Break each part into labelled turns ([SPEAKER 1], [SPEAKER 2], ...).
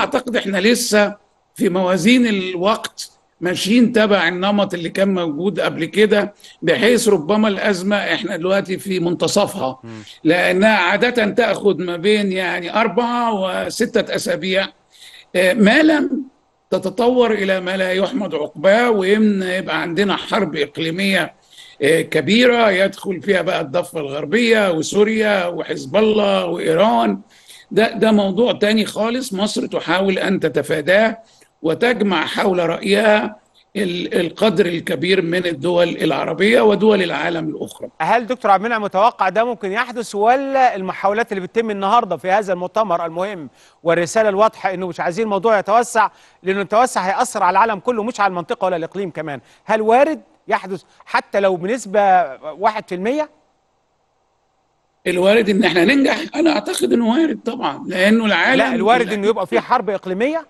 [SPEAKER 1] اعتقد احنا لسه في موازين الوقت ماشيين تبع النمط اللي كان موجود قبل كده بحيث ربما الازمه احنا دلوقتي في منتصفها لانها عاده تاخذ ما بين يعني اربعه وسته اسابيع ما لم تتطور الى ما لا يحمد عقباه ويبقى عندنا حرب اقليميه كبيره يدخل فيها بقى الضفه الغربيه وسوريا وحزب الله وايران ده ده موضوع تاني خالص مصر تحاول ان تتفاداه وتجمع حول رايها القدر الكبير من الدول العربيه ودول العالم الاخرى.
[SPEAKER 2] هل دكتور عبد المنعم متوقع ده ممكن يحدث ولا المحاولات اللي بتتم النهارده في هذا المؤتمر المهم والرساله الواضحه انه مش عايزين الموضوع يتوسع لانه التوسع هياثر على العالم كله مش على المنطقه ولا الاقليم كمان، هل وارد يحدث حتى لو بنسبه 1%؟
[SPEAKER 1] الوارد ان احنا ننجح انا اعتقد انه وارد طبعا لانه العالم
[SPEAKER 2] لا الوارد انه يبقى في حرب اقليميه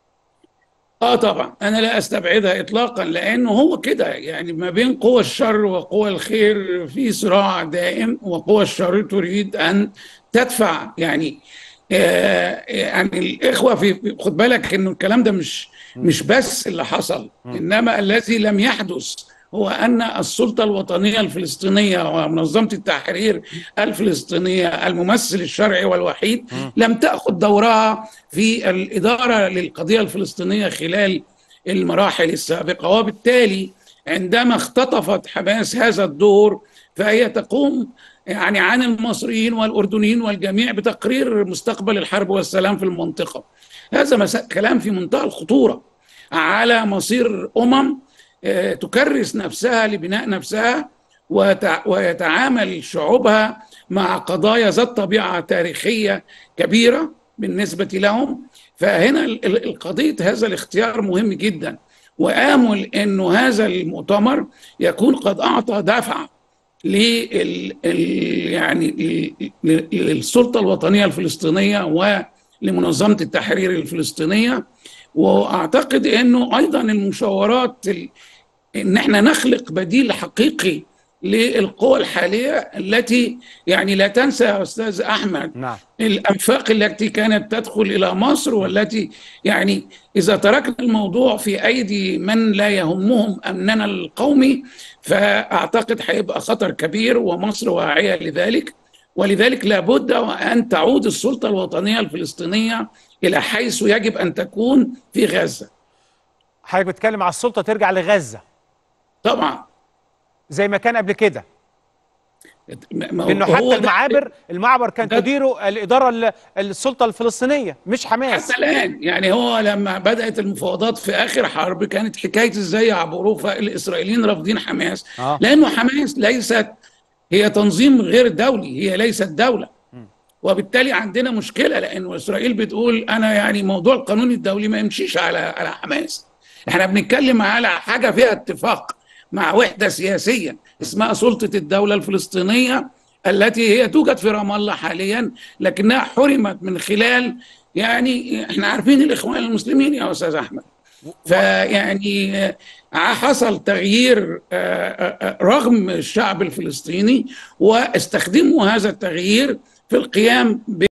[SPEAKER 1] اه طبعا انا لا استبعدها اطلاقا لانه هو كده يعني ما بين قوى الشر وقوى الخير في صراع دائم وقوى الشر تريد ان تدفع يعني آه يعني الاخوه في خد بالك انه الكلام ده مش مش بس اللي حصل انما الذي لم يحدث هو ان السلطه الوطنيه الفلسطينيه ومنظمه التحرير الفلسطينيه الممثل الشرعي والوحيد لم تاخذ دورها في الاداره للقضيه الفلسطينيه خلال المراحل السابقه وبالتالي عندما اختطفت حماس هذا الدور فهي تقوم يعني عن المصريين والاردنيين والجميع بتقرير مستقبل الحرب والسلام في المنطقه هذا كلام في منتهى الخطوره على مصير امم تكرس نفسها لبناء نفسها ويتعامل شعوبها مع قضايا ذات طبيعه تاريخيه كبيره بالنسبه لهم فهنا القضيه هذا الاختيار مهم جدا وامل انه هذا المؤتمر يكون قد اعطى دفعه لل يعني للسلطه الوطنيه الفلسطينيه ولمنظمه التحرير الفلسطينيه واعتقد انه ايضا المشاورات ان احنا نخلق بديل حقيقي للقوى الحاليه التي يعني لا تنسى يا استاذ احمد
[SPEAKER 2] نعم.
[SPEAKER 1] الانفاق التي كانت تدخل الى مصر والتي يعني اذا تركنا الموضوع في ايدي من لا يهمهم امننا القومي فاعتقد هيبقى خطر كبير ومصر واعيه لذلك ولذلك لابد ان تعود السلطه الوطنيه الفلسطينيه الى حيث يجب ان تكون في غزه.
[SPEAKER 2] حضرتك بتتكلم على السلطه ترجع لغزه.
[SPEAKER 1] طبعا
[SPEAKER 2] زي ما كان قبل كده. لانه حتى المعابر المعبر كان تديره الاداره السلطه الفلسطينيه مش حماس
[SPEAKER 1] حتى الان يعني هو لما بدات المفاوضات في اخر حرب كانت حكايه ازاي يعبروا فالاسرائيليين رافضين حماس آه. لانه حماس ليست هي تنظيم غير دولي هي ليست دوله وبالتالي عندنا مشكله لانه اسرائيل بتقول انا يعني موضوع القانون الدولي ما يمشيش على على حماس احنا بنتكلم على حاجه فيها اتفاق مع وحده سياسيه اسمها سلطه الدوله الفلسطينيه التي هي توجد في رام الله حاليا لكنها حرمت من خلال يعني احنا عارفين الاخوان المسلمين يا استاذ احمد فيعني حصل تغيير رغم الشعب الفلسطيني واستخدموا هذا التغيير في القيام